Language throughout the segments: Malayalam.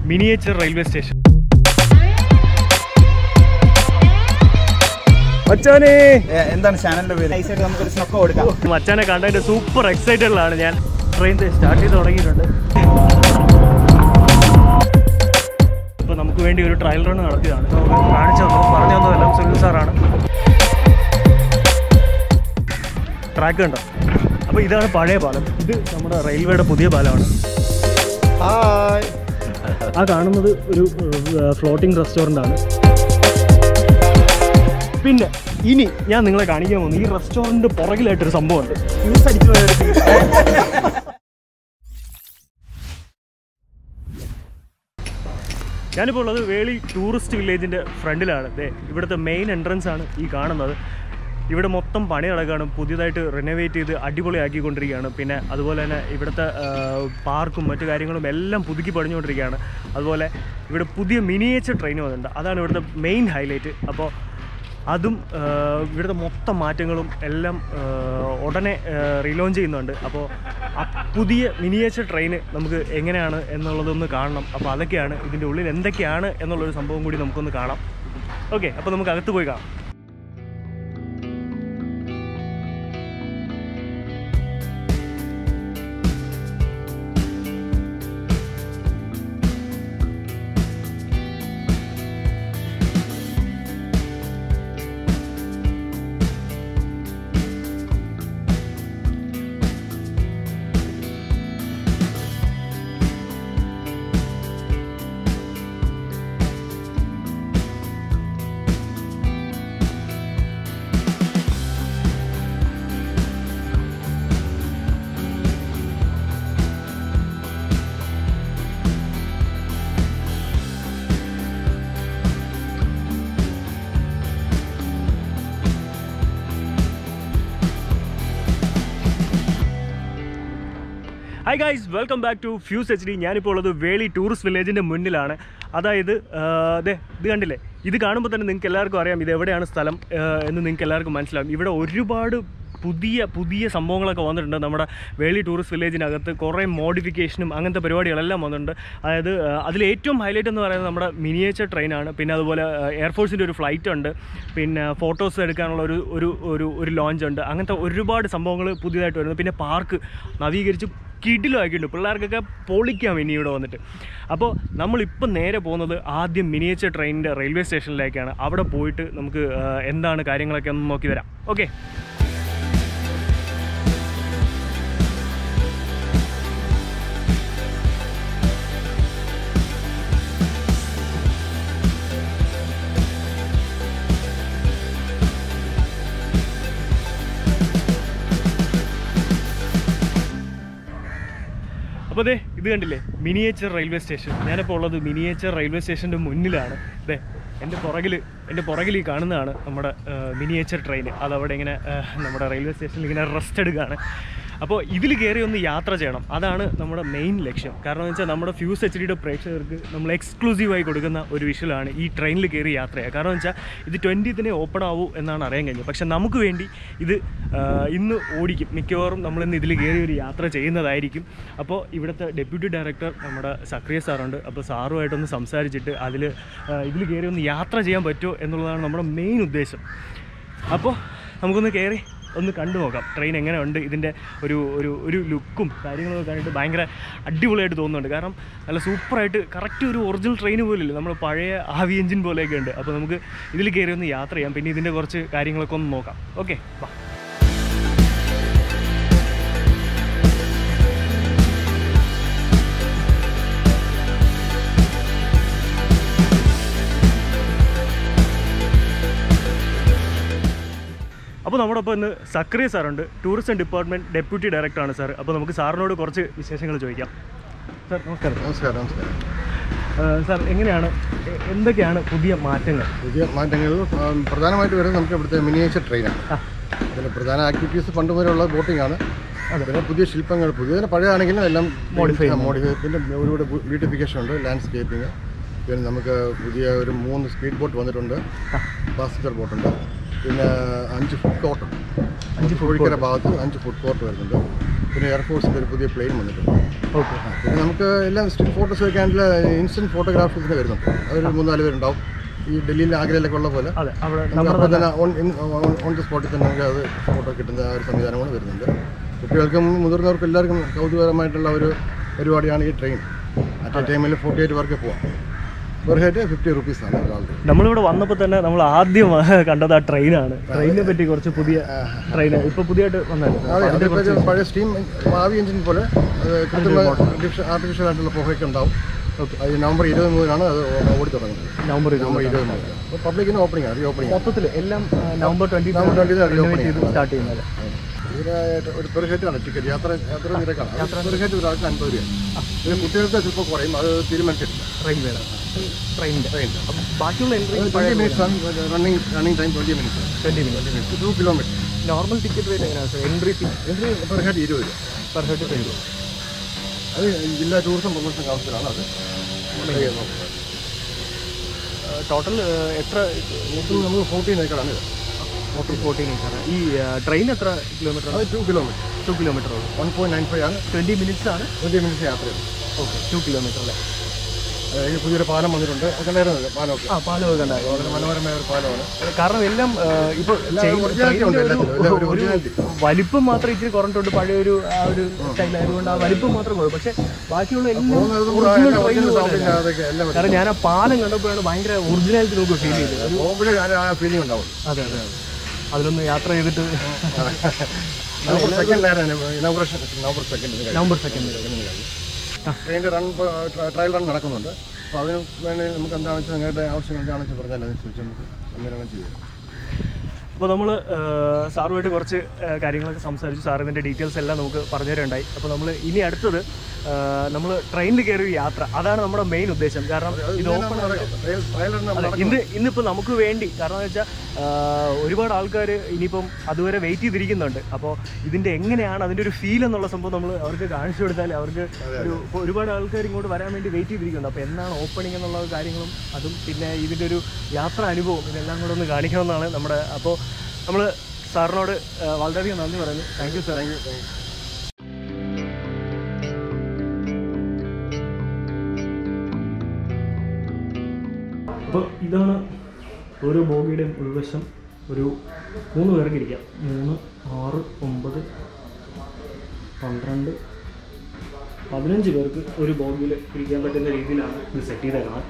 മിനിയേച്ചർ റെയിൽവേ സ്റ്റേഷൻ മച്ചാനേ ഏ, എന്താണ് ചാനലിന്റെ പേര് നൈസായിട്ട് നമുക്കൊരു സ്നൊക്ക കൊടുക്കാം മച്ചാനെ കണ്ടതിന്റെ സൂപ്പർ എക്സൈറ്റഡിലാണ് ഞാൻ ട്രെയിൻ സ്റ്റാർട്ട് ചെയ്ത് തുടങ്ങിയിട്ടുണ്ട് ഇപ്പോൾ നമുക്ക് വേണ്ടി ഒരു ട്രയൽ റൺ നടത്തിയതാണ് കാണിച്ചു തന്നു പറഞ്ഞു തന്നതെല്ലാം സുനിൽ സാറാണ് ട്രാക്ക് കണ്ടോ അപ്പോൾ ഇതാണ് പഴയ പാലം ഇത് നമ്മുടെ റെയിൽവേയുടെ പുതിയ പാലമാണ് ഹായ് ആ കാണുന്നത് ഒരു ഫ്ലോട്ടിംഗ് റെസ്റ്റോറൻ്റ് ആണ് പിന്നെ ഇനി ഞാൻ നിങ്ങളെ കാണിക്കാൻ പോകുന്നു ഈ റെസ്റ്റോറൻറ്റ് പുറകിലായിട്ടൊരു സംഭവമുണ്ട് ജ്യൂസ് അടിച്ചു പോയ ഒരു scene. ഞാനിപ്പോൾ ഉള്ളത് വേളി ടൂറിസ്റ്റ് വില്ലേജിൻ്റെ ഫ്രണ്ടിലാണ് ദേ ഇവിടുത്തെ മെയിൻ എൻട്രൻസ് ആണ് ഈ കാണുന്നത് ഇവിടെ മൊത്തം പണി നടക്കുകയാണ് പുതിയതായിട്ട് റിനോവേറ്റ് ചെയ്ത് അടിപൊളിയാക്കിക്കൊണ്ടിരിക്കുകയാണ് പിന്നെ അതുപോലെ തന്നെ ഇവിടുത്തെ പാർക്കും മറ്റു കാര്യങ്ങളും എല്ലാം പുതുക്കി പണിഞ്ഞുകൊണ്ടിരിക്കുകയാണ് അതുപോലെ ഇവിടെ പുതിയ മിനിയേച്ചർ ട്രെയിൻ വന്നിട്ടുണ്ട് അതാണ് ഇവിടുത്തെ മെയിൻ ഹൈലൈറ്റ് അപ്പോൾ അതും ആ, ഇവിടുത്തെ മൊത്തം മാറ്റങ്ങളും എല്ലാം ആ, ഉടനെ റീലോഞ്ച് ചെയ്യുന്നുണ്ട് അപ്പോൾ ആ പുതിയ മിനിയേച്ചർ ട്രെയിന് നമുക്ക് എങ്ങനെയാണ് എന്നുള്ളതൊന്ന് കാണണം അപ്പോൾ അതൊക്കെയാണ് ഇതിൻ്റെ ഉള്ളിൽ എന്തൊക്കെയാണ് എന്നുള്ളൊരു സംഭവം കൂടി നമുക്കൊന്ന് കാണാം ഓക്കെ അപ്പോൾ നമുക്ക് അകത്ത് പോയി കാണാം hi guys welcome back to Fuse H D ഞാനിപ്പോൾ ഉള്ളത് വേളി ടൂറിസ്റ്റ് വില്ലേജിൻ്റെ മുന്നിലാണ് അതായത് ആ, ദേ ഇത് കണ്ടില്ലേ ഇത് കാണുമ്പോൾ തന്നെ നിങ്ങൾക്ക് എല്ലാവർക്കും അറിയാം ഇത് എവിടെയാണ് സ്ഥലം ആ, എന്ന് നിങ്ങൾക്ക് എല്ലാവർക്കും മനസ്സിലാവും ഇവിടെ ഒരുപാട് പുതിയ പുതിയ സംഭവങ്ങളൊക്കെ വന്നിട്ടുണ്ട് നമ്മുടെ വേളി ടൂറിസ്റ്റ് വില്ലേജിനകത്ത് കുറേ മോഡിഫിക്കേഷനും അങ്ങനത്തെ പരിപാടികളെല്ലാം വന്നിട്ടുണ്ട് അതായത് ആ, അതിൽ ഏറ്റവും ഹൈലൈറ്റ് എന്ന് പറയുന്നത് നമ്മുടെ മിനിയേച്ചർ ട്രെയിനാണ് പിന്നെ അതുപോലെ എയർഫോഴ്സിൻ്റെ ഒരു ഫ്ലൈറ്റ് ഉണ്ട് പിന്നെ ഫോട്ടോസ് എടുക്കാനുള്ള ഒരു ഒരു ഒരു ഒരു ലോഞ്ച് ഉണ്ട് അങ്ങനത്തെ ഒരുപാട് സംഭവങ്ങൾ പുതിയതായിട്ട് വരുന്നു പിന്നെ പാർക്ക് നവീകരിച്ച് കിടിലമാക്കിയിട്ടുണ്ട് പിള്ളേർക്കൊക്കെ പൊളിക്കാം ഇനി ഇവിടെ വന്നിട്ട് അപ്പോൾ നമ്മളിപ്പം നേരെ പോകുന്നത് ആദ്യം മിനിയേച്ചർ ട്രെയിനിൻ്റെ റെയിൽവേ സ്റ്റേഷനിലേക്കാണ് അവിടെ പോയിട്ട് നമുക്ക് ആ, എന്താണ് കാര്യങ്ങളൊക്കെ ഒന്ന് നോക്കി വരാം ഓക്കെ അപ്പോൾ അതെ ഇത് കണ്ടില്ലേ മിനിയേച്ചർ റെയിൽവേ സ്റ്റേഷൻ ഞാനിപ്പോൾ ഉള്ളത് മിനിയേച്ചർ റെയിൽവേ സ്റ്റേഷൻ്റെ മുന്നിലാണ് അതെ എൻ്റെ പുറകിൽ എൻ്റെ പുറകിൽ ഈ കാണുന്നതാണ് നമ്മുടെ മിനിയേച്ചർ ട്രെയിൻ അതവിടെ ഇങ്ങനെ ആ, നമ്മുടെ റെയിൽവേ സ്റ്റേഷനിൽ ഇങ്ങനെ റെസ്റ്റ് എടുക്കുകയാണ് അപ്പോൾ ഇതിൽ കയറി ഒന്ന് യാത്ര ചെയ്യണം അതാണ് നമ്മുടെ മെയിൻ ലക്ഷ്യം കാരണം എന്ന് വെച്ചാൽ നമ്മുടെ ഫ്യൂസ് എച്ച് ഡിയുടെ പ്രേക്ഷകർക്ക് നമ്മൾ എക്സ്ക്ലൂസീവായി കൊടുക്കുന്ന ഒരു വിഷലാണ് ഈ ട്രെയിനിൽ കയറി യാത്ര ചെയ്യുക കാരണം എന്ന് വെച്ചാൽ ഇത് ട്വൻറ്റീത്തിനെ ഓപ്പൺ ആവൂ എന്നാണ് അറിയാൻ കഴിഞ്ഞത് പക്ഷെ നമുക്ക് വേണ്ടി ഇത് ആ, ഇന്ന് ഓടിക്കും മിക്കവാറും നമ്മളിന്ന് ഇതിൽ കയറി ഒരു യാത്ര ചെയ്യുന്നതായിരിക്കും അപ്പോൾ ഇവിടുത്തെ ഡെപ്യൂട്ടി ഡയറക്ടർ നമ്മുടെ സക്രിയ സാറുണ്ട് അപ്പോൾ സാറുമായിട്ടൊന്ന് സംസാരിച്ചിട്ട് അതിൽ ഇതിൽ കയറി ഒന്ന് യാത്ര ചെയ്യാൻ പറ്റുമോ എന്നുള്ളതാണ് നമ്മുടെ മെയിൻ ഉദ്ദേശം അപ്പോൾ നമുക്കൊന്ന് കയറി ഒന്ന് കണ്ടു നോക്കാം ട്രെയിൻ എങ്ങനെ ഉണ്ട് ഇതിൻ്റെ ഒരു ഒരു ഒരു ലുക്കും കാര്യങ്ങളൊക്കെ കണ്ടിട്ട് ഭയങ്കര അടിപൊളിയായിട്ട് തോന്നുന്നുണ്ട് കാരണം നല്ല സൂപ്പറായിട്ട് കറക്റ്റ് ഒരു ഒറിജിനൽ ട്രെയിൻ പോലില്ല നമ്മൾ പഴയ ആവി എഞ്ചിൻ പോലെയൊക്കെ ഉണ്ട് അപ്പോൾ നമുക്ക് ഇതിൽ കയറി ഒന്ന് യാത്ര ചെയ്യാം പിന്നെ ഇതിൻ്റെ കുറച്ച് കാര്യങ്ങളൊക്കെ ഒന്ന് നോക്കാം ഓക്കെ വാ അപ്പോൾ നമ്മുടെ ഒപ്പം ഇന്ന് സക്രിയ സാറുണ്ട് ടൂറിസം ഡിപ്പാർട്ട്മെൻറ്റ് ഡെപ്യൂട്ടി ഡയറക്ടറാണ് സാർ അപ്പോൾ നമുക്ക് സാറിനോട് കുറച്ച് വിശേഷങ്ങൾ ചോദിക്കാം സാർ നമസ്കാരം നമസ്കാരം നമസ്കാരം ഏഹ് സാർ എങ്ങനെയാണ് എ- എന്തൊക്കെയാണ് പുതിയ മാറ്റങ്ങൾ പുതിയ മാറ്റങ്ങൾ ഉം, പ്രധാനമായിട്ട് വരുന്നത് നമുക്ക് ഇവിടുത്തെ മിനിയേച്ചർ ട്രെയിനാണ് ആ. അതിൽ പ്രധാന ആക്ടിവിറ്റീസ് പണ്ട് മുതലുള്ള ബോട്ടിംഗ് ആണ് പിന്നെ പുതിയ ശില്പങ്ങൾ പുതിയ പഴയതാണെങ്കിലും എല്ലാം Modify ചെയ്യുന്നു. മോഡിഫൈ പിന്നെ ഒരുപാട് ബ്യൂട്ടിഫിക്കേഷൻ ഉണ്ട് ലാൻഡ്സ്കേപ്പിംഗ് പിന്നെ നമുക്ക് പുതിയ ഒരു മൂന്ന് സ്പീഡ് ബോട്ട് വന്നിട്ടുണ്ട് പാസഞ്ചർ ബോട്ടുണ്ട് പിന്നെ അഞ്ച് ഫുഡ് കോർട്ട് അഞ്ച് കോഴിക്കര ഭാഗത്ത് അഞ്ച് ഫുഡ് കോർട്ട് വരുന്നുണ്ട് പിന്നെ എയർഫോഴ്സിൻ്റെ ഒരു പുതിയ പ്ലെയിൻ വന്നിട്ടുണ്ട് ഓക്കെ ആ, പിന്നെ നമുക്ക് എല്ലാം സ്റ്റിൽ ഫോട്ടോസ് വെക്കാനുള്ള ഇൻസ്റ്റൻറ്റ് ഫോട്ടോഗ്രാഫി ഇതിന് വരുന്നുണ്ട് അതൊരു മൂന്നാല് പേരുണ്ടാവും ഈ ഡൽഹിയിൽ ആഗ്രയിലൊക്കെ ഉള്ള പോലെ അതെ അവിടെ നമുക്ക് അപ്പോൾ തന്നെ ഓൺ ഓൺ ദ സ്പോട്ടിൽ തന്നെ നമുക്ക് അത് ഫോട്ടോ കിട്ടുന്ന ആ ഒരു സംവിധാനം കൂടെ വരുന്നുണ്ട് കുട്ടികൾക്കും മുതിർന്നവർക്കും എല്ലാവർക്കും കൗതുകകരമായിട്ടുള്ള ഒരു പരിപാടിയാണ് ഈ ട്രെയിൻ അറ്റ് എ ടൈമിൽ ഫോർട്ടി എയ്റ്റ് വർക്ക് പോവാം പെർ ഹെഡ് ഫിഫ്റ്റി റുപ്പീസാണ് ഒരാളുടെ നമ്മളിവിടെ വന്നപ്പോൾ തന്നെ നമ്മൾ ആദ്യം കണ്ടത് ആ ട്രെയിനാണ് ട്രെയിനിനെ പറ്റി കുറച്ച് പുതിയ ട്രെയിൻ ഇപ്പൊ പുതിയതായിട്ട് വന്നല്ലോ അതെ അതിപ്പോൾ ഒരു പഴയ സ്റ്റീം ഭാവി എഞ്ചിൻ പോലെ അത് കൃത്രിമ ആർട്ടിഫിഷ്യൽ ആയിട്ടുള്ള പുകയൊക്കെ ഉണ്ടാവും അത് നവംബർ ഇരുപത് മുതലാണ് അത് ഓടി തുടങ്ങുന്നത് നവംബർ നവംബർ ഇരുപത് മുതൽ അപ്പോൾ പബ്ലിക്കിന് ഓപ്പണിംഗ് ആണ് റീ ഓപ്പണിംഗ് മൊത്തത്തിൽ എല്ലാം ആ, നവംബർ ട്വന്റി നവംബർ 20 ആണ് reopening. ചെയ്ത് സ്റ്റാർട്ട് ചെയ്യുന്നത് ഇതിന് ഒരു പെർ ഹെഡാണ് ടിക്കറ്റ് യാത്ര യാത്ര നിരക്കാണ് പെർ ഹെഡ് ഒരാൾക്ക് അൻപത് രൂപ പിന്നെ കുട്ടികൾക്ക് ചിലപ്പോൾ കുറയും അത് തീരുമാനിച്ചിട്ടില്ല റെയിൽവേയുടെ ട്രെയിനിന്റെ ട്രെയിനിൻ്റെ ബാക്കിയുള്ള എൻട്രി ട്വൻറ്റി മിനിറ്റ്സ് ആണ് running running time twenty minutes twenty minute two kilometre normal ticket rate എങ്ങനെയാണ് സാർ എൻട്രി ഫീ ഇതിന് പെർ ഹെഡ് ഇരുപത് രൂപ പെർ ഹെഡ് തരുമോ അത് ജില്ലാ ടൂറിസം പ്രൊമോഷൻ കൗൺസിലാണ് അത് ചെയ്യുന്നത്. ടോട്ടൽ എത്ര മൊത്തം നമുക്ക് ഫോർട്ടീൻ ഏക്കറാണ് ഇത് ഫോർട്ടി ഫോർട്ടീൻ ഏക്കർ ഈ ട്രെയിൻ എത്ര കിലോമീറ്റർ അത് ടു കിലോമീറ്റർ ടു കിലോമീറ്റർ ഉള്ളൂ വൺ പോയിന്റ് നയൻ ഫൈവ് ആണ് ട്വന്റി മിനിറ്റ്സ് ആണ് ട്വൻറ്റി മിനിറ്റ്സ് യാത്ര ചെയ്തു ഓക്കെ ടു കിലോമീറ്റർ അല്ലേ അതായത് പുതിയൊരു പാലം വന്നിട്ടുണ്ട് ഒക്കെ ഉണ്ടായിരുന്നത് പാലമൊക്കെ ആ പാലമൊക്കെ ഉണ്ടായി വളരെ മനോഹരമായ ഒരു പാലമാണ് കാരണം എല്ലാം ഇപ്പോൾ originality ഉണ്ട് എല്ലാത്തിലും. എല്ലാം ഒരു originality. വലിപ്പം മാത്രം ഇച്ചിരി കുറഞ്ഞിട്ടുണ്ട് പഴയ ഒരു ആ ഒരു സ്റ്റൈൽ ആയതുകൊണ്ട് ആ വലിപ്പം മാത്രം കുറവ് പക്ഷെ ബാക്കിയുള്ള എല്ലാം പോകുന്നതും original train ഒറിജിനൽ പോലെ സൗണ്ടിങ് അതൊക്കെ എല്ലാം വരും. കാരണം ഞാൻ ആ പാലം കണ്ടപ്പോഴാണ് ഭയങ്കര ഒറിജിനാലിറ്റി നമുക്ക് ഫീൽ ചെയ്തത് അത് പോകുമ്പോഴേ ആ- ആ ഫീലിംഗ് ഉണ്ടാവും അതെ അതെ അതെ അതിലൊന്ന് യാത്ര ചെയ്തിട്ട് നവംബർ സെക്കൻഡിലായിരുന്നു ഇനോഗ്രേഷൻ നവംബർ സെക്കൻഡിന് നവംബർ സെക്കൻഡ് ട്രെയിനിൻ്റെ റൺ ട്രയൽ റൺ നടക്കുന്നുണ്ട് അപ്പോൾ അതിന് വേണ്ടി നമുക്ക് എന്താണെന്ന് വെച്ചാൽ നിങ്ങളുടെ ആവശ്യങ്ങൾ എന്താണെന്ന് വെച്ചാൽ പറഞ്ഞാൽ അതനുസരിച്ച് നമുക്ക് സംവിധാനം ചെയ്യാം അപ്പോൾ നമ്മൾ സാറുമായിട്ട് കുറച്ച് ആ, കാര്യങ്ങളൊക്കെ സംസാരിച്ചു സാർ ഇതിൻ്റെ ഡീറ്റെയിൽസ് എല്ലാം നമുക്ക് പറഞ്ഞു തരുണ്ടായി അപ്പോൾ നമ്മൾ ഇനി അടുത്തത് നമ്മൾ ട്രെയിനിൽ കയറി ഒരു യാത്ര അതാണ് നമ്മുടെ മെയിൻ ഉദ്ദേശം കാരണം ഇത് ഓപ്പൺ ട്രയൽ റൺ അതെ ഇന്ന് ഇന്നിപ്പോൾ നമുക്ക് വേണ്ടി കാരണം എന്ന് വെച്ചാൽ ഒരുപാട് ആൾക്കാർ ഇനിയിപ്പം അതുവരെ വെയിറ്റ് ചെയ്തിരിക്കുന്നുണ്ട് അപ്പോൾ ഇതിൻ്റെ എങ്ങനെയാണ് അതിൻ്റെ ഒരു ഫീൽ എന്നുള്ള സംഭവം നമ്മൾ അവർക്ക് കാണിച്ചു കൊടുത്താൽ അവർക്ക് ഒരു ഇപ്പോൾ ഒരുപാട് ആൾക്കാർ ഇങ്ങോട്ട് വരാൻ വേണ്ടി വെയിറ്റ് ചെയ്തിരിക്കുന്നുണ്ട് അപ്പോൾ എന്നാണ് ഓപ്പണിംഗ് എന്നുള്ള കാര്യങ്ങളും അതും പിന്നെ ഇതിൻ്റെ ഒരു യാത്രാ അനുഭവം ഇതെല്ലാം കൂടെ ഒന്ന് കാണിക്കണമെന്നാണ് നമ്മുടെ അപ്പോൾ നമ്മൾ സാറിനോട് ആ, വളരെയധികം നന്ദി പറയുന്നു thank you sir thank you thank you അപ്പോൾ ഇതാണ് ഓരോ ബോഗിയുടെയും ഉൾവശം ഒരു മൂന്ന് പേർക്ക് ഇരിക്കാം മൂന്ന് ആറ് ഒമ്പത് പന്ത്രണ്ട് പതിനഞ്ച് പേർക്ക് ഒരു ബോഗിയിൽ ഇരിക്കാൻ പറ്റുന്ന രീതിയിലാണ് ഇത് സെറ്റ് ചെയ്തേക്കണം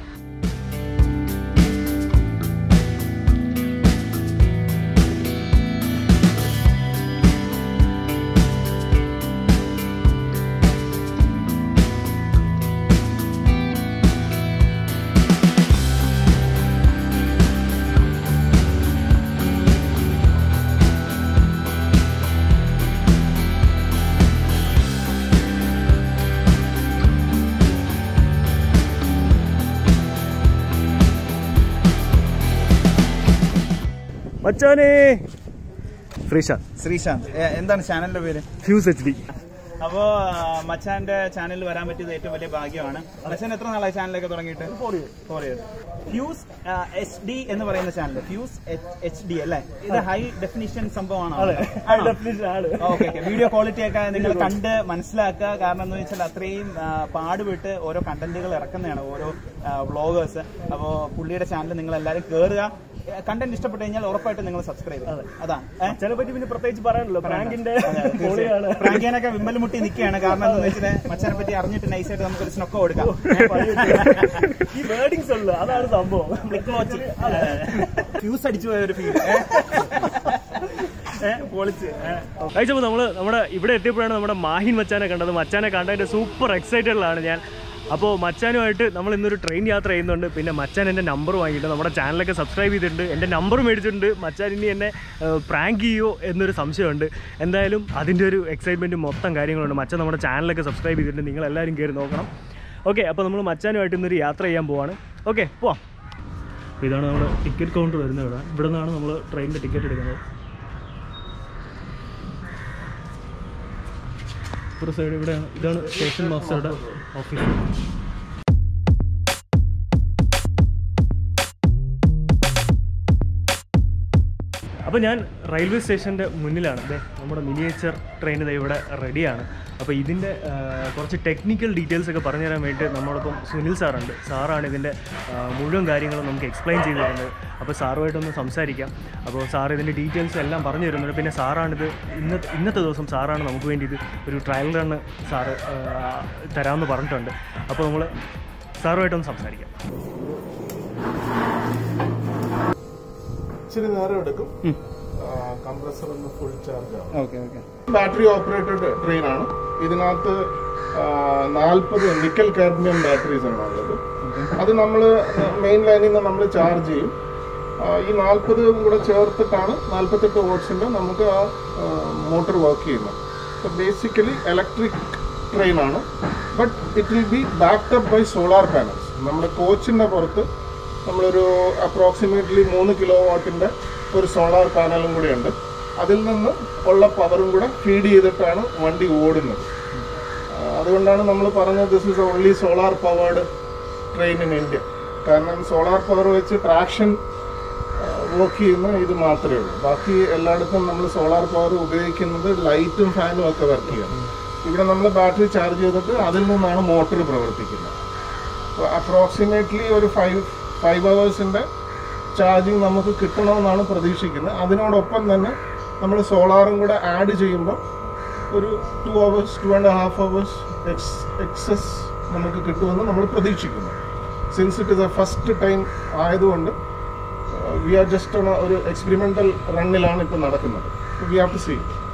മച്ചാനേ ഫ്രീഷാ ശ്രീശാന്ത് ഏ, എന്താണ് ചാനലിന്റെ പേര് ഫ്യൂസ് എച്ച് ഡി അപ്പോ ആ, മച്ചാന്റെ ചാനലിൽ വരാൻ പറ്റിയത് ഏറ്റവും വലിയ ഭാഗ്യമാണ് മച്ചാൻ എത്ര നാളായി ചാനലൊക്കെ തുടങ്ങിയിട്ട് four years fuse H D എന്ന് പറയുന്ന ചാനൽ ഫ്യൂസ് എച്ച് ഡി അല്ലേ ഇത് ഹൈ ഡെഫിനിഷൻ സംഭവമാണോ ഓക്കെ ഓക്കെ വീഡിയോ ക്വാളിറ്റി ഒക്കെ നിങ്ങൾ കണ്ട് മനസ്സിലാക്കുക കാരണം എന്ന് വെച്ചാൽ അത്രയും ആ, പാടുപെട്ട് ഓരോ കണ്ടന്റുകൾ ഇറക്കുന്നതാണ് ഓരോ വ്ളോഗേഴ്സ് അപ്പോൾ പുള്ളിയുടെ ചാനൽ നിങ്ങൾ എല്ലാവരും കയറുക കണ്ടന്റ് ഇഷ്ടപ്പെട്ടു കഴിഞ്ഞാൽ ഉറപ്പായിട്ടും നിങ്ങൾ സബ്സ്ക്രൈബ് ചെയ്യുക അതാണ് ഏഹ് മച്ചാനെ പറ്റി പിന്നെ പ്രത്യേകിച്ച് പറയാനല്ലോ പ്രാങ്കിന്റെ പൊളിയാണ് പ്രാങ്കിയാനൊക്കെ വിമ്മൽ മുട്ടി നിൽക്കുകയാണ് കാരണം എന്താണെന്ന് വെച്ചാൽ മച്ചാനെ പറ്റി അറിഞ്ഞിട്ട് നൈസായിട്ട് നമുക്കൊരു സ്നൊക്ക കൊടുക്കാം ഈ വേർഡിങ്സ് ഉള്ളു അതാണ് സംഭവം ഫ്യൂസ് അടിച്ചു പോയ ഒരു ഫീൽ പൊളിച്ച് ഏ. കഴിച്ചപ്പോൾ നമ്മൾ നമ്മുടെ ഇവിടെ എത്തിയപ്പോഴാണ് നമ്മുടെ മാഹിൻ മച്ചാനെ കണ്ടത് മച്ചാനെ കണ്ടതിൻ്റെ സൂപ്പർ എക്സൈറ്റഡിലാണ് ഞാൻ അപ്പോൾ മച്ചാനുമായിട്ട് നമ്മൾ ഇന്നൊരു ട്രെയിൻ യാത്ര ചെയ്യുന്നുണ്ട് പിന്നെ മച്ചാൻ എൻ്റെ നമ്പർ വാങ്ങിയിട്ട് നമ്മുടെ ചാനലൊക്കെ സബ്സ്ക്രൈബ് ചെയ്തിട്ടുണ്ട് എൻ്റെ നമ്പർ മേടിച്ചിട്ടുണ്ട് മച്ചാൻ ഇനി എന്നെ പ്രാങ്ക് ചെയ്യോ എന്നൊരു സംശയമുണ്ട് എന്തായാലും അതിൻ്റെ ഒരു എക്സൈറ്റ്മെൻറ്റ് മൊത്തം കാര്യങ്ങളുണ്ട് മച്ചാൻ നമ്മുടെ ചാനലൊക്കെ സബ്സ്ക്രൈബ് ചെയ്തിട്ടുണ്ട് നിങ്ങൾ എല്ലാവരും കയറി നോക്കണം ഓക്കെ അപ്പോൾ നമ്മൾ മച്ചാനുമായിട്ട് ഇന്നൊരു യാത്ര ചെയ്യാൻ പോവാണ് ഓക്കെ പോവാം അപ്പോൾ ഇതാണ് നമ്മുടെ ടിക്കറ്റ് കൗണ്ടർ വരുന്നത് ഇവിടെ ഇവിടെ നിന്നാണ് നമ്മൾ ട്രെയിനിൻ്റെ ടിക്കറ്റ് എടുക്കുന്നത് ഇപ്പുറ സൈഡ് ഇവിടെയാണ് ഇതാണ് സ്റ്റേഷൻ മാസ്റ്ററുടെ ഓഫീസ് അപ്പോൾ ഞാൻ റെയിൽവേ സ്റ്റേഷൻ്റെ മുന്നിലാണ് ദേ നമ്മുടെ മിനിയേച്ചർ ട്രെയിൻ ദേ ഇവിടെ റെഡിയാണ് അപ്പോൾ ഇതിൻ്റെ ആ, കുറച്ച് ടെക്നിക്കൽ ഡീറ്റെയിൽസ് ഒക്കെ പറഞ്ഞു തരാൻ വേണ്ടി നമ്മളോടൊപ്പം സുനിൽ സാറുണ്ട് സാറാണ് ഇതിൻ്റെ ആ, മുഴുവൻ കാര്യങ്ങളും നമുക്ക് എക്സ്പ്ലെയിൻ ചെയ്തു തരുന്നത് അപ്പോൾ സാറുമായിട്ടൊന്ന് സംസാരിക്കാം അപ്പോൾ സാർ ഇതിൻ്റെ ഡീറ്റെയിൽസ് എല്ലാം പറഞ്ഞു തരുന്നുണ്ട് പിന്നെ സാറാണിത് ഇന്നത്തെ ഇന്നത്തെ ദിവസം സാറാണ് നമുക്ക് വേണ്ടി ഇത് ഒരു ട്രയൽ റണ്ണ് സാറ് ആ, തരാമെന്ന് പറഞ്ഞിട്ടുണ്ട് അപ്പോൾ നമ്മൾ സാറുമായിട്ടൊന്ന് സംസാരിക്കാം ഇച്ചിരി നേരം എടുക്കും കംപ്രസർ ഒന്ന് ഫുൾ ചാർജ് ആവും okay okay battery operated train ആണ് ഇതിനകത്ത് നാൽപ്പത് നിക്കൽ കാഡ്മിയം ബാറ്ററീസ് ആണ് ഉള്ളത് അത് നമ്മൾ മെയിൻ ലൈനിൽ നിന്ന് നമ്മൾ ചാർജ് ചെയ്യും ആ, ഈ നാൽപ്പതും കൂടെ ചേർത്തിട്ടാണ് നാൽപ്പത്തെട്ട് വോട്ട്സിന്റെ നമുക്ക് ആ മോട്ടോർ വർക്ക് ചെയ്യുന്നത് അപ്പോൾ ബേസിക്കലി ഇലക്ട്രിക് ട്രെയിൻ ആണ് but it will be backed by solar panels നമ്മുടെ കോച്ചിന്റെ പുറത്ത് നമ്മളൊരു അപ്രോക്സിമേറ്റ്ലി മൂന്ന് കിലോ വാട്ടിന്റെ ഒരു സോളാർ പാനലും കൂടി ഉണ്ട് അതിൽ നിന്ന് ഉള്ള പവറും കൂടെ ഫീഡ് ചെയ്തിട്ടാണ് വണ്ടി ഓടുന്നത് ആ, അതുകൊണ്ടാണ് നമ്മൾ പറഞ്ഞത് this is only solar powered train in India കാരണം സോളാർ പവർ വെച്ച് ട്രാക്ഷൻ വർക്ക് ചെയ്യുന്ന ഇത് മാത്രമേ ഉള്ളൂ ബാക്കി എല്ലായിടത്തും നമ്മൾ സോളാർ പവർ ഉപയോഗിക്കുന്നത് ലൈറ്റും ഫാനും ഒക്കെ വർക്ക് ചെയ്യണം ഇവിടെ നമ്മൾ ബാറ്ററി ചാർജ് ചെയ്തിട്ട് അതിൽ നിന്നാണ് മോട്ടോർ പ്രവർത്തിക്കുന്നത് അപ്രോക്സിമേറ്റ്ലി ഒരു ഫൈവ് ഫൈവ് അവേഴ്സിൻ്റെ ചാർജിങ് നമുക്ക് കിട്ടണമെന്നാണ് പ്രതീക്ഷിക്കുന്നത് അതിനോടൊപ്പം തന്നെ നമ്മൾ സോളാറും കൂടെ ആഡ് ചെയ്യുമ്പോൾ ഒരു two hours two and half hours ex excess നമുക്ക് കിട്ടുമെന്ന് നമ്മൾ പ്രതീക്ഷിക്കുന്നു since it is a first time ആയതുകൊണ്ട് വി ആർ ജസ്റ്റ് ഒരു എക്സ്പെരിമെൻ്റൽ റണ്ണിലാണ് ഇപ്പോൾ നടക്കുന്നത് വി ഹാവ് ടു സീ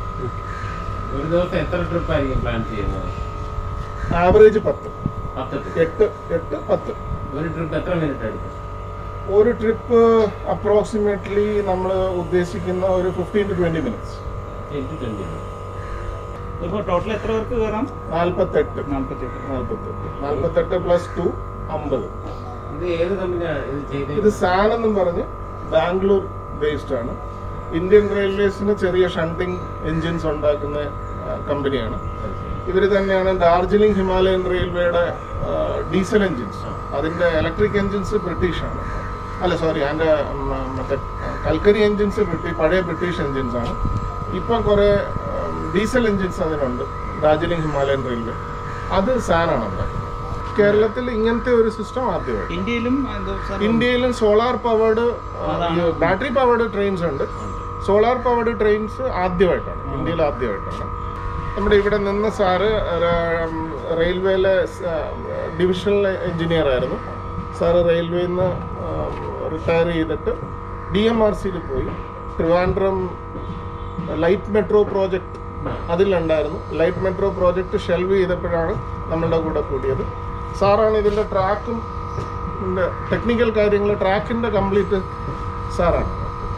ഒരു ദിവസം എത്ര ട്രിപ്പ് ആയിരിക്കും പ്ലാൻ ചെയ്യുന്നത് ആവറേജ് പത്ത് പത്ത് ട്രിപ്പ് എട്ട് എട്ട് പത്ത് ഒരു ട്രിപ്പ് എത്ര മിനിറ്റ് എടുക്കും ഒരു ട്രിപ്പ് അപ്രോക്സിമേറ്റ്ലി നമ്മൾ ഉദ്ദേശിക്കുന്ന ഒരു ഫിഫ്റ്റീൻ ടു ട്വന്റി മിനിറ്റ്സ് എനിക്ക് ട്വന്റി ഇപ്പോൾ ടോട്ടൽ എത്ര പേർക്ക് കയറാം നാൽപ്പത്തെട്ട് നാൽപ്പത്തെട്ട് നാൽപ്പത്തെട്ട് നാൽപ്പത്തെട്ട് പ്ലസ് ടു അമ്പത് ഇത് ഏത് കമ്പനിയാണ് ഇത് ചെയ്തത് ഇത് സാൻ എന്നും പറഞ്ഞ് ബാംഗ്ലൂർ ബേസ്ഡ് ആണ് ഇന്ത്യൻ റെയിൽവേസിന് ചെറിയ ഷണ്ടിങ് എൻജിൻസ് ഉണ്ടാക്കുന്ന കമ്പനിയാണ് ഇവർ തന്നെയാണ് ഡാർജിലിംഗ് ഹിമാലയൻ റെയിൽവേയുടെ ഡീസൽ എൻജിൻസ് അതിന്റെ ഇലക്ട്രിക് എൻജിൻസ് ബ്രിട്ടീഷാണ് അല്ല സോറി അതിന്റെ ഉം, മറ്റേ കൽക്കരി എൻജിൻസ് ബ്രിട്ടീഷ് പഴയ ബ്രിട്ടീഷ് എൻജിൻസ് ആണ് ഇപ്പം കുറെ ഡീസൽ എൻജിൻസ് അതിനുണ്ട് ഡാർജിലിംഗ് ഹിമാലയൻ റെയിൽവേ അത് സാനാണ് ഉണ്ടാക്കുന്നത് കേരളത്തിൽ ഇങ്ങനത്തെ ഒരു സിസ്റ്റം ആദ്യമായി ഇന്ത്യയിലും എന്തോ സാർ ഇന്ത്യയിലും solar powered battery powered trains ഉണ്ട് സോളാർ പവേർഡ് ട്രെയിൻസ് ആദ്യമായിട്ടാണ് ഇന്ത്യയിൽ ആദ്യമായിട്ടാണ് നമ്മുടെ ഇവിടെ നിന്ന സാറ് റെയിൽവേയിലെ ഡിവിഷണൽ എഞ്ചിനീയർ ആയിരുന്നു സാറ് റെയിൽവേയിൽ നിന്ന് റിട്ടയർ ചെയ്തിട്ട് ഡി എം ആർ സിയിൽ പോയി ട്രിവാൻഡ്രം ലൈറ്റ് മെട്രോ പ്രോജക്റ്റ് അതിലുണ്ടായിരുന്നു ലൈറ്റ് മെട്രോ പ്രോജക്റ്റ് ഷെൽവ് ചെയ്തപ്പോഴാണ് നമ്മളുടെ കൂടെ കൂടിയത് സാറാണ് ഇതിൻ്റെ ട്രാക്കും ടെക്നിക്കൽ കാര്യങ്ങൾ ട്രാക്കിൻ്റെ കംപ്ലീറ്റ് സാറാണ്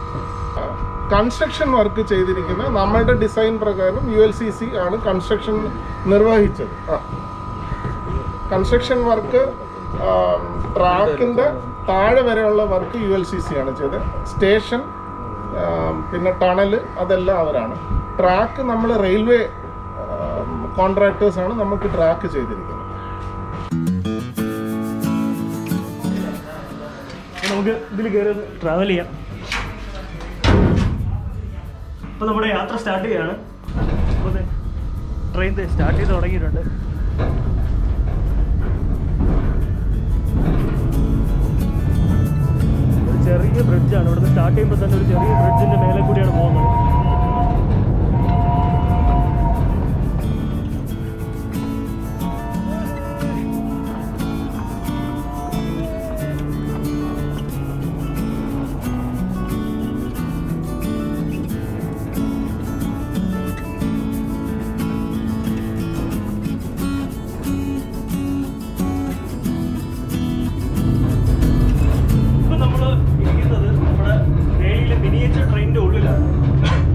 കൺസ്ട്രക്ഷൻ വർക്ക് ചെയ്തിരിക്കുന്ന നമ്മളുടെ ഡിസൈൻ പ്രകാരം യു എൽ സി സി ആണ് കൺസ്ട്രക്ഷൻ നിർവഹിച്ചത് കൺസ്ട്രക്ഷൻ വർക്ക് ട്രാക്കിന്റെ താഴെ വരെയുള്ള work U L C C ആണ് ചെയ്തത് സ്റ്റേഷൻ പിന്നെ ടണല് അതെല്ലാം അവരാണ് ട്രാക്ക് നമ്മൾ റെയിൽവേ കോൺട്രാക്ടേഴ്സ് ആണ് നമുക്ക് ട്രാക്ക് ചെയ്തിരിക്കുന്നത് അപ്പോൾ നമുക്ക് ഇതിൽ കയറി ട്രാവൽ ചെയ്യാം അപ്പോൾ നമ്മുടെ യാത്ര സ്റ്റാർട്ട് ചെയ്യാണ് അപ്പോൾ ട്രെയിൻ സ്റ്റാർട്ട് ചെയ്ത് തുടങ്ങിയിട്ടുണ്ട് ഒരു ചെറിയ ബ്രിഡ്ജാണ് ഇവിടുന്ന് സ്റ്റാർട്ട് ചെയ്യുമ്പോൾ തന്നെ ഒരു ചെറിയ ബ്രിഡ്ജിന്റെ മേലെ കൂടിയാണ് പോകുന്നത് ഇപ്പൊ നമ്മള് ഇരിക്കുന്നത് നമ്മുടെ ഡൽഹിയിലെ മിനിയേച്ചർ ട്രെയിനിന്റെ ഉള്ളിലാണ്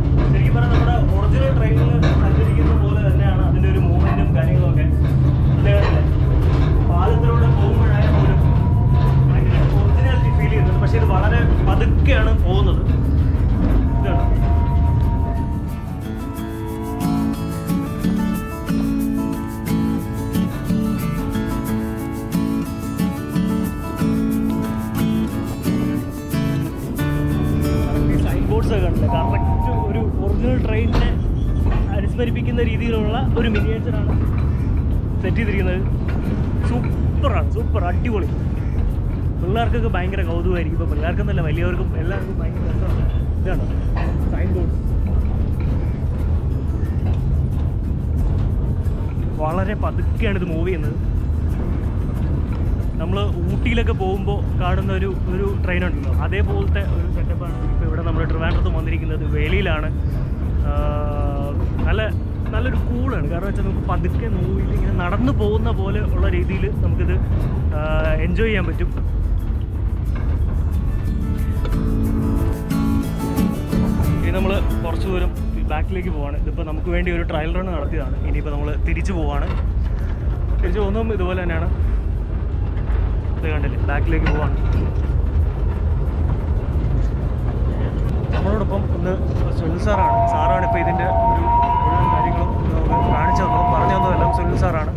ഇരിക്കുന്ന രീതിയിലുള്ള ഒരു മിനിയേച്ചറാണ് സെറ്റ് ചെയ്തിരിക്കുന്നത് സൂപ്പറാണ് സൂപ്പർ അടിപൊളി പിള്ളേർക്കൊക്കെ ഭയങ്കര കൗതുകമായിരിക്കും ഇപ്പോൾ പിള്ളേർക്കെന്നല്ല വലിയവർക്കും എല്ലാവർക്കും ഭയങ്കര രസമാണ് ഇതാണ് സൈൻ ബോർഡ് വളരെ പതുക്കെയാണ് ഇത് മൂവ് ചെയ്യുന്നത് നമ്മൾ ഊട്ടിയിലൊക്കെ പോകുമ്പോൾ കാണുന്ന ഒരു ഒരു ട്രെയിൻ ഉണ്ടല്ലോ അതേപോലത്തെ ഒരു സെറ്റപ്പാണ് ഇപ്പോൾ ഇവിടെ നമ്മൾ ട്രിവാൻഡ്രത്ത് വന്നിരിക്കുന്നത് വേലിയിലാണ് ആഹ് നല്ല നല്ലൊരു കൂളാണ് കാരണം വെച്ചാൽ നമുക്ക് പതുക്കെ മൂവ് ചെയ്ത് ഇങ്ങനെ നടന്നു പോകുന്ന പോലെ ഉള്ള രീതിയിൽ നമുക്കിത് എൻജോയ് ചെയ്യാൻ പറ്റും ഇനി നമ്മൾ കുറച്ച് ദൂരം ബാക്കിലേക്ക് പോവാണ് ഇതിപ്പോൾ നമുക്ക് വേണ്ടി ഒരു ട്രയൽ റൺ നടത്തിയതാണ് ഇനിയിപ്പോൾ നമ്മൾ തിരിച്ചു പോവാണ് തിരിച്ചു പോകുന്നതും ഇതുപോലെ തന്നെയാണ് ഇത് കണ്ടില്ലേ ബാക്കിലേക്ക് പോവാണ് നമ്മളോടൊപ്പം ഒന്ന് സുനിൽ സാറാണ് സാറാണ് ഇപ്പോൾ ഇതിൻ്റെ ഒരു മുഴുവൻ കാര്യങ്ങളും നമുക്ക് കാണിച്ചു തന്നു പറഞ്ഞു തന്നതെല്ലാം സുനിൽ സാറാണ്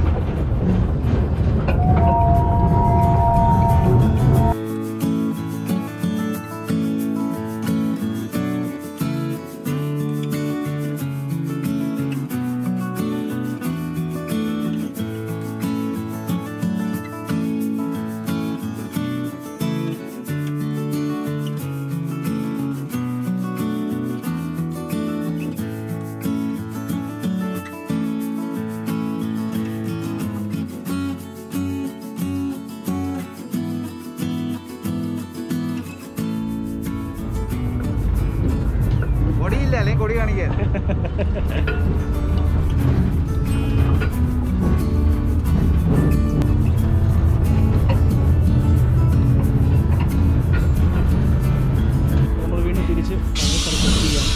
കൊടിയില്ല അല്ലെങ്കിൽ കൊടി കാണിക്കാൻ നമ്മൾ വീണ്ടും തിരിച്ച് പഴയ സ്ഥലത്ത് എത്തിക്കുകയാണ്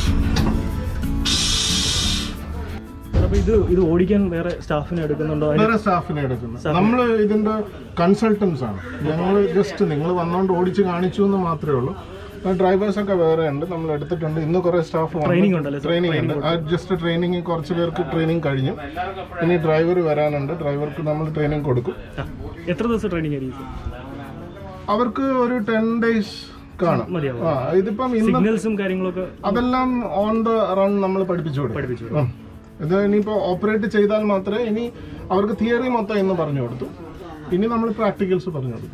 അപ്പോൾ ഇത് ഇത് ഓടിക്കാൻ വേറെ സ്റ്റാഫിനെ എടുക്കുന്നുണ്ടോ അതിന് വേറെ സ്റ്റാഫിനെ എടുക്കുന്നത് Staff. നമ്മൾ ഇതിന്റെ കൺസൾട്ടൻസ് ആണ് ഞങ്ങൾ ജസ്റ്റ് നിങ്ങൾ വന്നോണ്ട് ഓടിച്ച് കാണിച്ചു എന്ന് മാത്രമേ ഉള്ളൂ ഡ്രൈവേഴ്സ് ഒക്കെ വേറെ ഉണ്ട് നമ്മൾ എടുത്തിട്ടുണ്ട് ഇന്ന് കുറെ സ്റ്റാഫ് Training ഉണ്ടല്ലേ sir? ട്രെയിനിങ് ഉണ്ട് ആ ജസ്റ്റ് ട്രെയിനിങ് കുറച്ച് പേർക്ക് ട്രെയിനിങ് കഴിഞ്ഞു ഇനി ഡ്രൈവർ വരാനുണ്ട് ഡ്രൈവർക്ക് നമ്മൾ ട്രെയിനിങ് കൊടുക്കും ആ, എത്ര ദിവസം ട്രെയിനിങ് ആയിരിക്കും അവർക്ക് ഒരു ടെൻ ഡേയ്സ് കാണും മതിയാവും. ആ ഇതിപ്പം ഇന്ന് സിഗ്നൽസും കാര്യങ്ങളൊക്കെ അതെല്ലാം ഓൺ ദ റൺ നമ്മൾ പഠിപ്പിച്ചു കൊടുക്കും പഠിപ്പിച്ചു ഉം. ഇത് ഇനിയിപ്പോൾ ഓപ്പറേറ്റ് ചെയ്താൽ മാത്രമേ ഇനി അവർക്ക് തിയറി മൊത്തം ഇന്ന് പറഞ്ഞു കൊടുത്തു ഇനി നമ്മൾ പ്രാക്ടിക്കൽസ് പറഞ്ഞു കൊടുക്കും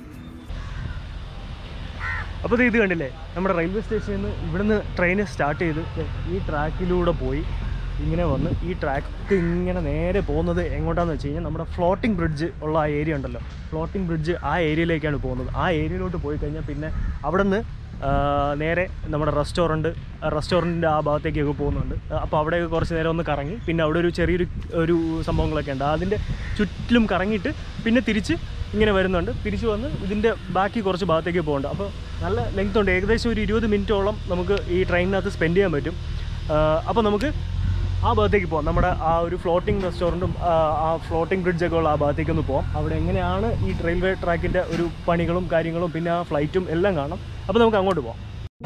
അപ്പോൾ ഇത് കണ്ടില്ലേ നമ്മുടെ റെയിൽവേ സ്റ്റേഷനിൽ നിന്ന് ഇവിടുന്ന് ട്രെയിൻ സ്റ്റാർട്ട് ചെയ്ത് ദേ ഈ ട്രാക്കിലൂടെ പോയി ഇങ്ങനെ വന്ന് ഈ ട്രാക്ക് ഇങ്ങനെ നേരെ പോകുന്നത് എങ്ങോട്ടാന്ന് വെച്ച് കഴിഞ്ഞാൽ നമ്മുടെ ഫ്ലോട്ടിംഗ് ബ്രിഡ്ജ് ഉള്ള ആ ഏരിയ ഉണ്ടല്ലോ ഫ്ലോട്ടിംഗ് ബ്രിഡ്ജ് ആ ഏരിയയിലേക്കാണ് പോകുന്നത് ആ ഏരിയയിലോട്ട് പോയി കഴിഞ്ഞാൽ പിന്നെ അവിടെ നിന്ന് നേരെ നമ്മുടെ റെസ്റ്റോറൻറ്റ് റെസ്റ്റോറൻറ്റിൻ്റെ ആ ഭാഗത്തേക്കൊക്കെ പോകുന്നുണ്ട് അപ്പോൾ അവിടെയൊക്കെ കുറച്ച് നേരം ഒന്ന് കറങ്ങി പിന്നെ അവിടെ ഒരു ചെറിയൊരു ഒരു സംഭവങ്ങളൊക്കെ ഉണ്ട് അതിൻ്റെ ചുറ്റിലും കറങ്ങിയിട്ട് പിന്നെ തിരിച്ച് ഇങ്ങനെ വരുന്നുണ്ട് തിരിച്ചു വന്ന് ഇതിൻ്റെ ബാക്കി കുറച്ച് ഭാഗത്തേക്ക് പോകുന്നുണ്ട് അപ്പോൾ നല്ല ലെങ്ത് ഉണ്ട് ഏകദേശം ഒരു ഇരുപത് മിനിറ്റോളം നമുക്ക് ഈ ട്രെയിനിനകത്ത് സ്പെൻഡ് ചെയ്യാൻ പറ്റും അപ്പോൾ നമുക്ക് ആ ഭാഗത്തേക്ക് പോകാം നമ്മുടെ ആ ഒരു ഫ്ലോട്ടിംഗ് റെസ്റ്റോറൻറ്റും ആ ഫ്ലോട്ടിംഗ് ബ്രിഡ്ജൊക്കെ ഉള്ള ആ ഭാഗത്തേക്ക് ഒന്ന് പോകാം അവിടെ എങ്ങനെയാണ് ഈ റെയിൽവേ ട്രാക്കിൻ്റെ ഒരു പണികളും കാര്യങ്ങളും പിന്നെ ആ ഫ്ലൈറ്റും എല്ലാം കാണാം അപ്പോൾ നമുക്ക് അങ്ങോട്ട് പോകാം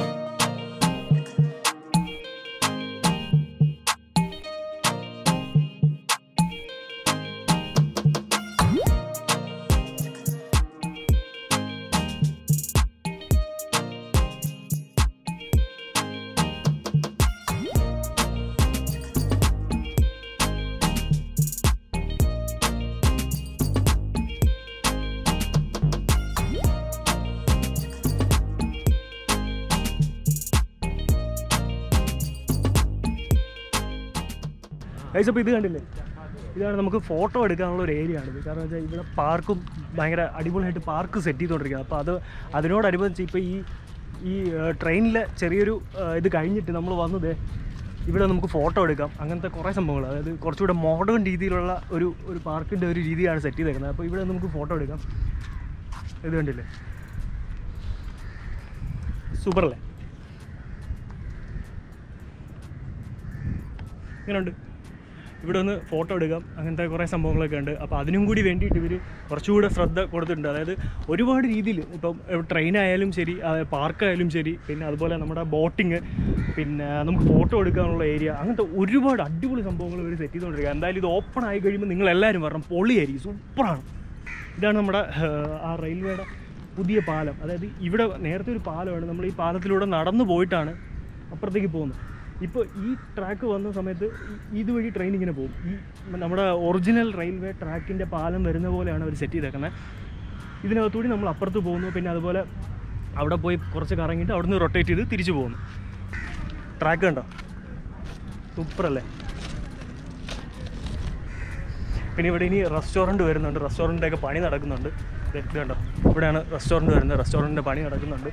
ഗൈസ് അപ്പോൾ ഇത് കണ്ടില്ലേ ഇതാണ് നമുക്ക് ഫോട്ടോ എടുക്കാനുള്ള ഒരു ഏരിയ ആണിത് കാരണം വെച്ചാൽ ഇവിടെ പാർക്കും ഭയങ്കര അടിപൊളിയായിട്ട് പാർക്ക് സെറ്റ് ചെയ്തുകൊണ്ടിരിക്കുകയാണ് അപ്പോൾ അത് അതിനോടനുബന്ധിച്ച് ഇപ്പോൾ ഈ ഈ ട്രെയിനിലെ ചെറിയൊരു ആ, ഇത് കഴിഞ്ഞിട്ട് നമ്മൾ വന്നത് ഇവിടെ നമുക്ക് ഫോട്ടോ എടുക്കാം അങ്ങനത്തെ കുറേ സംഭവങ്ങൾ അതായത് കുറച്ചുകൂടെ മോഡേൺ രീതിയിലുള്ള ഒരു ഒരു പാർക്കിൻ്റെ ഒരു രീതിയാണ് സെറ്റ് ചെയ്തേക്കുന്നത് അപ്പോൾ ഇവിടെ നമുക്ക് ഫോട്ടോ എടുക്കാം ഇത് കണ്ടില്ലേ സൂപ്പറല്ലേ ഇങ്ങനെയുണ്ട് ഇവിടെ ഒന്ന് ഫോട്ടോ എടുക്കാം അങ്ങനത്തെ കുറേ സംഭവങ്ങളൊക്കെ ഉണ്ട് അപ്പോൾ അതിനും കൂടി വേണ്ടിയിട്ട് ഇവർ കുറച്ചുകൂടെ ശ്രദ്ധ കൊടുത്തിട്ടുണ്ട് അതായത് ഒരുപാട് രീതിയിൽ ഇപ്പം ട്രെയിൻ ആയാലും ശരി പാർക്കായാലും ശരി പിന്നെ അതുപോലെ നമ്മുടെ ബോട്ടിങ് പിന്നെ നമുക്ക് ഫോട്ടോ എടുക്കാനുള്ള ഏരിയ അങ്ങനത്തെ ഒരുപാട് അടിപൊളി സംഭവങ്ങൾ ഇവർ സെറ്റ് ചെയ്തുകൊണ്ടിരിക്കുക എന്തായാലും ഇത് ഓപ്പൺ ആയി കഴിയുമ്പോൾ നിങ്ങൾ എല്ലാവരും പറഞ്ഞു പൊളിയായിരിക്കും സൂപ്പറാണ് ഇതാണ് നമ്മുടെ ഏഹ്, ആ റെയിൽവേയുടെ പുതിയ പാലം അതായത് ഇവിടെ നേരത്തെ ഒരു പാലമാണ് നമ്മൾ ഈ പാലത്തിലൂടെ നടന്നു പോയിട്ടാണ് അപ്പുറത്തേക്ക് പോകുന്നത് ഇപ്പോൾ ഈ ട്രാക്ക് വന്ന സമയത്ത് ഈ- ഇതുവഴി ട്രെയിൻ ഇങ്ങനെ പോകും ഈ നമ്മുടെ ഒറിജിനൽ റെയിൽവേ ട്രാക്കിൻ്റെ പാലം വരുന്ന പോലെയാണ് അവർ സെറ്റ് ചെയ്തേക്കുന്നത് ഇതിനകത്തൂടി നമ്മൾ അപ്പുറത്ത് പോകുന്നു പിന്നെ അതുപോലെ അവിടെ പോയി കുറച്ച് കറങ്ങിയിട്ട് അവിടുന്ന് റൊട്ടേറ്റ് ചെയ്ത് തിരിച്ചു പോകുന്നു ട്രാക്ക് കണ്ടോ സൂപ്പറല്ലേ പിന്നെ ഇവിടെ ഇനി റെസ്റ്റോറൻറ്റ് വരുന്നുണ്ട് റെസ്റ്റോറൻറ്റിൻ്റെയൊക്കെ പണി നടക്കുന്നുണ്ട് ദേ ഇത് കണ്ടോ ഇവിടെയാണ് റെസ്റ്റോറൻറ്റ് വരുന്നത് റെസ്റ്റോറൻറ്റിൻ്റെ പണി നടക്കുന്നുണ്ട്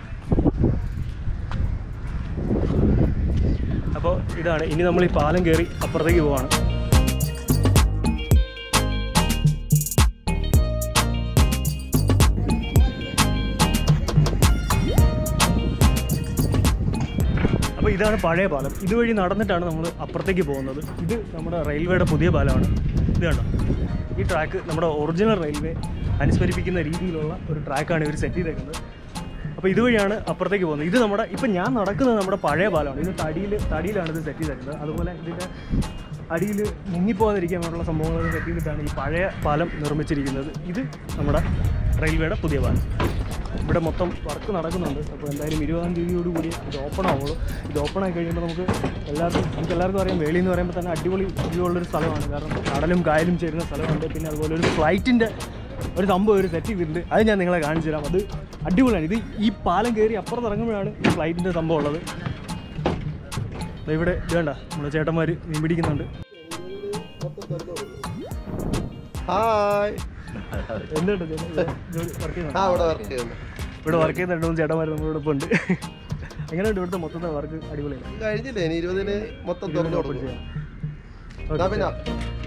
അപ്പോൾ ഇതാണ് ഇനി നമ്മൾ ഈ പാലം കയറി അപ്പുറത്തേക്ക് പോവാണ് അപ്പോൾ ഇതാണ് പഴയ പാലം ഇതുവഴി നടന്നിട്ടാണ് നമ്മൾ അപ്പുറത്തേക്ക് പോകുന്നത് ഇത് നമ്മുടെ റെയിൽവേയുടെ പുതിയ പാലമാണ് ഇത് കണ്ടോ ഈ ട്രാക്ക് നമ്മുടെ ഒറിജിനൽ റെയിൽവേ അനുസ്മരിപ്പിക്കുന്ന രീതിയിലുള്ള ഒരു ട്രാക്കാണ് ഇവർ സെറ്റ് ചെയ്തേക്കുന്നത് അപ്പോൾ ഇതുവഴിയാണ് അപ്പുറത്തേക്ക് പോകുന്നത് ഇത് നമ്മുടെ ഇപ്പം ഞാൻ നടക്കുന്നത് നമ്മുടെ പഴയ പാലമാണ് ഇത് തടിയിൽ തടിയിലാണ് ഇത് സെറ്റ് ചെയ്തേക്കുന്നത് അതുപോലെ ഇതിൻ്റെ അടിയിൽ മുങ്ങിപ്പോകാതിരിക്കാൻ വേണ്ടിയുള്ള സംഭവങ്ങൾ സെറ്റ് ചെയ്തിട്ടാണ് ഈ പഴയ പാലം നിർമ്മിച്ചിരിക്കുന്നത് ഇത് നമ്മുടെ റെയിൽവേയുടെ പുതിയ പാലം ഇവിടെ മൊത്തം വർക്ക് നടക്കുന്നുണ്ട് അപ്പോൾ എന്തായാലും ഇരുപതാം തീയതിയോട് കൂടി ഇത് ഓപ്പൺ ആവുള്ളൂ ഇത് ഓപ്പൺ ആയി കഴിയുമ്പോൾ നമുക്ക് എല്ലാവർക്കും നമുക്ക് എല്ലാവർക്കും അറിയാം വേളി എന്ന് പറയുമ്പോൾ തന്നെ അടിപൊളി വ്യൂ ഉള്ളൊരു സ്ഥലമാണ് കാരണം കടലും കായലും ചേരുന്ന സ്ഥലമുണ്ട് പിന്നെ അതുപോലെ ഒരു ഫ്ലൈറ്റിൻ്റെ ഒരു സംഭവം ഒരു സെറ്റ് ചെയ്തിട്ടുണ്ട് അത് ഞാൻ നിങ്ങളെ കാണിച്ചു തരാം അത് അടിപൊളിയാണ് ഇത് ഈ പാലം കയറി അപ്പുറത്ത് ഇറങ്ങുമ്പോഴാണ് ഈ ഫ്ലൈറ്റിൻ്റെ സംഭവം ഉള്ളത് ദേ ഇവിടെ ഇത് വേണ്ട നമ്മുടെ ചേട്ടന്മാർ മീൻ പിടിക്കുന്നുണ്ട് ഹായ് എന്തുണ്ട് ചേട്ടൻ വർക്ക് ചെയ്യുന്നുണ്ട് ആ ഇവിടെ വർക്ക് ചെയ്യുന്നു ഇവിടെ വർക്ക് ചെയ്യുന്ന രണ്ട് മൂന്ന് ചേട്ടന്മാർ നമ്മുടെ ഇപ്പോൾ ഉണ്ട് എങ്ങനെയുണ്ട് ഇവിടുത്തെ മൊത്തത്തെ വർക്ക് അടിപൊളിയാണ് കഴിഞ്ഞില്ലേ ഇനി ഇരുപതിന് മൊത്തം തുറന്നു കൊടുക്കും ഓക്കേ. എന്നാ പിന്നെ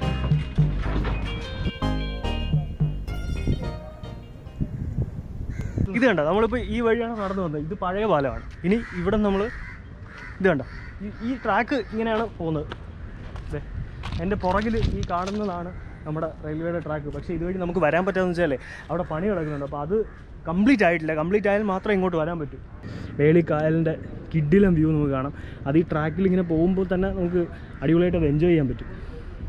ഇത് കണ്ട നമ്മളിപ്പോൾ ഈ വഴിയാണ് നടന്നു വന്നത് ഇത് പഴയ പാലമാണ് ഇനി ഇവിടെ നമ്മൾ ഇത് കണ്ട ഈ- ഈ ട്രാക്ക് ഇങ്ങനെയാണ് പോകുന്നത് ദേ, എൻ്റെ പുറകിൽ ഈ കാണുന്നതാണ് നമ്മുടെ റെയിൽവേയുടെ ട്രാക്ക് പക്ഷേ ഇതുവഴി നമുക്ക് വരാൻ പറ്റാന്ന് വെച്ചാലേ അവിടെ പണി കിടക്കുന്നുണ്ട് അപ്പോൾ അത് കംപ്ലീറ്റ് ആയിട്ടില്ല കംപ്ലീറ്റ് ആയാൽ മാത്രമേ ഇങ്ങോട്ട് വരാൻ പറ്റൂ വേളി കായലിൻ്റെ കിഡിലം വ്യൂ നമുക്ക് കാണാം അത് ഈ ട്രാക്കിൽ ഇങ്ങനെ പോകുമ്പോൾ തന്നെ നമുക്ക് അടിപൊളിയായിട്ട് അത് എൻജോയ് ചെയ്യാൻ പറ്റും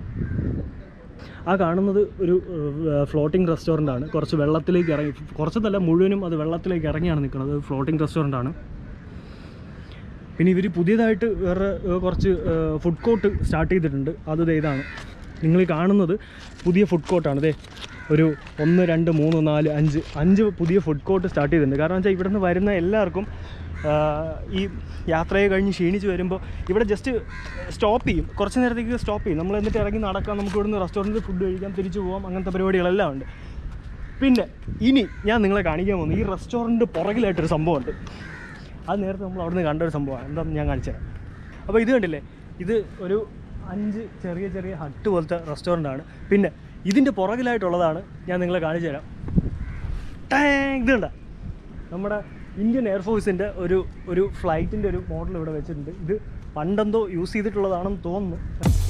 ആ കാണുന്നത് ഒരു ഫ്ലോട്ടിംഗ് റെസ്റ്റോറൻ്റ് ആണ് കുറച്ച് വെള്ളത്തിലേക്ക് ഇറങ്ങി കുറച്ചതല്ല മുഴുവനും അത് വെള്ളത്തിലേക്ക് ഇറങ്ങിയാണ് നിൽക്കുന്നത് ഫ്ലോട്ടിംഗ് റെസ്റ്റോറൻ്റ് ആണ് പിന്നെ ഇവർ പുതിയതായിട്ട് വേറെ ഏഹ്, കുറച്ച് ഫുഡ് കോർട്ട് സ്റ്റാർട്ട് ചെയ്തിട്ടുണ്ട് അത് ദേ ഇതാണ് നിങ്ങൾ ഈ കാണുന്നത് പുതിയ ഫുഡ് കോർട്ടാണ് ദേ ഒരു ഒന്ന് രണ്ട് മൂന്ന് നാല് അഞ്ച് അഞ്ച് പുതിയ ഫുഡ് കോർട്ട് സ്റ്റാർട്ട് ചെയ്തിട്ടുണ്ട് കാരണം വെച്ചാൽ ഇവിടെ നിന്ന് വരുന്ന എല്ലാവർക്കും ആ, ഈ യാത്രയെ കഴിഞ്ഞ് ക്ഷീണിച്ച് വരുമ്പോൾ ഇവിടെ ജസ്റ്റ് സ്റ്റോപ്പ് ചെയ്യും കുറച്ച് നേരത്തേക്ക് സ്റ്റോപ്പ് ചെയ്യും നമ്മൾ എന്നിട്ട് ഇറങ്ങി നടക്കാം നമുക്ക് ഇവിടുന്ന് റെസ്റ്റോറൻറ്റിൽ ഫുഡ് കഴിക്കാം തിരിച്ചു പോകാം അങ്ങനത്തെ പരിപാടികളെല്ലാം ഉണ്ട് പിന്നെ ഇനി ഞാൻ നിങ്ങളെ കാണിക്കാൻ പോകുന്നു ഈ റെസ്റ്റോറൻറ്റ് പുറകിലായിട്ടൊരു സംഭവമുണ്ട് അത് നേരത്തെ നമ്മൾ അവിടുന്ന് കണ്ട ഒരു സംഭവമാണ് എന്താണെന്ന് ഞാൻ കാണിച്ചു തരാം അപ്പോൾ ഇത് കണ്ടില്ലേ ഇത് ഒരു അഞ്ച് ചെറിയ ചെറിയ ഹട്ട് പോലത്തെ റെസ്റ്റോറൻ്റ് ആണ് പിന്നെ ഇതിൻ്റെ പുറകിലായിട്ടുള്ളതാണ് ഞാൻ നിങ്ങളെ കാണിച്ചു തരാം ടാങ് ഇത് കണ്ട നമ്മുടെ ഇന്ത്യൻ എയർഫോഴ്സിൻ്റെ ഒരു ഒരു ഫ്ലൈറ്റിൻ്റെ ഒരു മോഡൽ ഇവിടെ വെച്ചിട്ടുണ്ട് ഇത് പണ്ടെന്തോ യൂസ് ചെയ്തിട്ടുള്ളതാണെന്ന് തോന്നുന്നു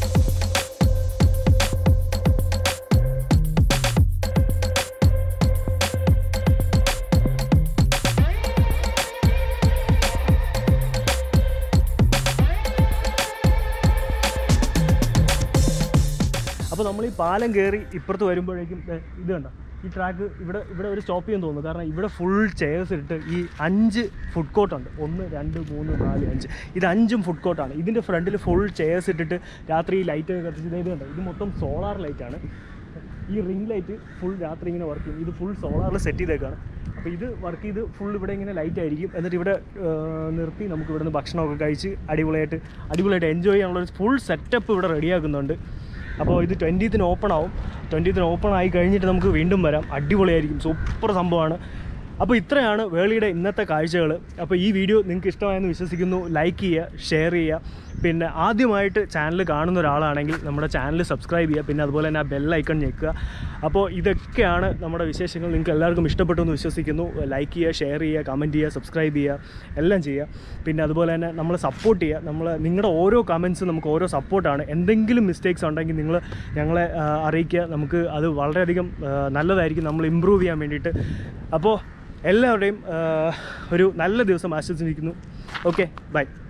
അപ്പോൾ നമ്മൾ ഈ പാലം കയറി ഇപ്പുറത്ത് വരുമ്പോഴേക്കും ദേ ഇത് കണ്ട ഈ ട്രാക്ക് ഇവിടെ ഇവിടെ ഒരു സ്റ്റോപ്പ് ചെയ്യാൻ തോന്നുന്നു കാരണം ഇവിടെ ഫുൾ ചെയർസ് ഇട്ട് ഈ അഞ്ച് ഫുഡ് കോർട്ടുണ്ട് ഒന്ന് രണ്ട് മൂന്ന് നാല് അഞ്ച് ഇത് അഞ്ചും ഫുഡ് കോർട്ടാണ് ഇതിൻ്റെ ഫ്രണ്ടിൽ ഫുൾ ചെയർസ് ഇട്ടിട്ട് രാത്രി ലൈറ്റ് ഒക്കെ കത്തിച്ച് ദേ ഇത് കണ്ടോ ഇത് മൊത്തം സോളാർ ലൈറ്റാണ് ഈ റിംഗ് ലൈറ്റ് ഫുൾ രാത്രി ഇങ്ങനെ വർക്ക് ചെയ്യും ഇത് ഫുൾ സോളാറിൽ സെറ്റ് ചെയ്തേക്കാണ് അപ്പോൾ ഇത് വർക്ക് ചെയ്ത് ഫുൾ ഇവിടെ ഇങ്ങനെ ലൈറ്റ് ആയിരിക്കും എന്നിട്ട് ഇവിടെ ആ, നിർത്തി നമുക്ക് ഇവിടെ നിന്ന് ഭക്ഷണമൊക്കെ കഴിച്ച് അടിപൊളിയായിട്ട് അടിപൊളിയായിട്ട് എൻജോയ് ചെയ്യാനുള്ള ഒരു ഫുൾ സെറ്റപ്പ് ഇവിടെ റെഡിയാക്കുന്നുണ്ട് അപ്പോൾ ഇത് ട്വൻറ്റീത്തിന് ഓപ്പൺ ആവും ട്വൻറ്റീത്തിന് ഓപ്പൺ ആയി കഴിഞ്ഞിട്ട് നമുക്ക് വീണ്ടും വരാം അടിപൊളിയായിരിക്കും സൂപ്പർ സംഭവമാണ് അപ്പോൾ ഇത്രയാണ് വേളിയുടെ ഇന്നത്തെ കാഴ്ചകൾ അപ്പോൾ ഈ വീഡിയോ നിങ്ങൾക്ക് ഇഷ്ടമായെന്ന് വിശ്വസിക്കുന്നു ലൈക്ക് ചെയ്യുക ഷെയർ ചെയ്യുക പിന്നെ ആദ്യമായിട്ട് ചാനൽ കാണുന്ന ഒരാളാണെങ്കിൽ നമ്മുടെ ചാനൽ സബ്സ്ക്രൈബ് ചെയ്യുക പിന്നെ അതുപോലെ തന്നെ ആ ബെല്ലൈക്കൺ ഞെക്കുക അപ്പോൾ ഇതൊക്കെയാണ് നമ്മുടെ വിശേഷങ്ങൾ നിങ്ങൾക്ക് എല്ലാവർക്കും ഇഷ്ടപ്പെട്ടു എന്ന് വിശ്വസിക്കുന്നു ലൈക്ക് ചെയ്യുക ഷെയർ ചെയ്യുക കമൻറ്റ് ചെയ്യുക സബ്സ്ക്രൈബ് ചെയ്യുക എല്ലാം ചെയ്യുക പിന്നെ അതുപോലെ തന്നെ നമ്മൾ സപ്പോർട്ട് ചെയ്യുക നമ്മൾ നിങ്ങളുടെ ഓരോ കമൻസും നമുക്ക് ഓരോ സപ്പോർട്ടാണ് എന്തെങ്കിലും മിസ്റ്റേക്സ് ഉണ്ടെങ്കിൽ നിങ്ങൾ ഞങ്ങളെ ആ, അറിയിക്കുക നമുക്ക് അത് വളരെയധികം ആ, നല്ലതായിരിക്കും നമ്മൾ ഇമ്പ്രൂവ് ചെയ്യാൻ വേണ്ടിയിട്ട് അപ്പോൾ എല്ലാവരുടെയും ആ, ഒരു നല്ല ദിവസം ആശംസിക്കുന്നു ഓക്കെ ബൈ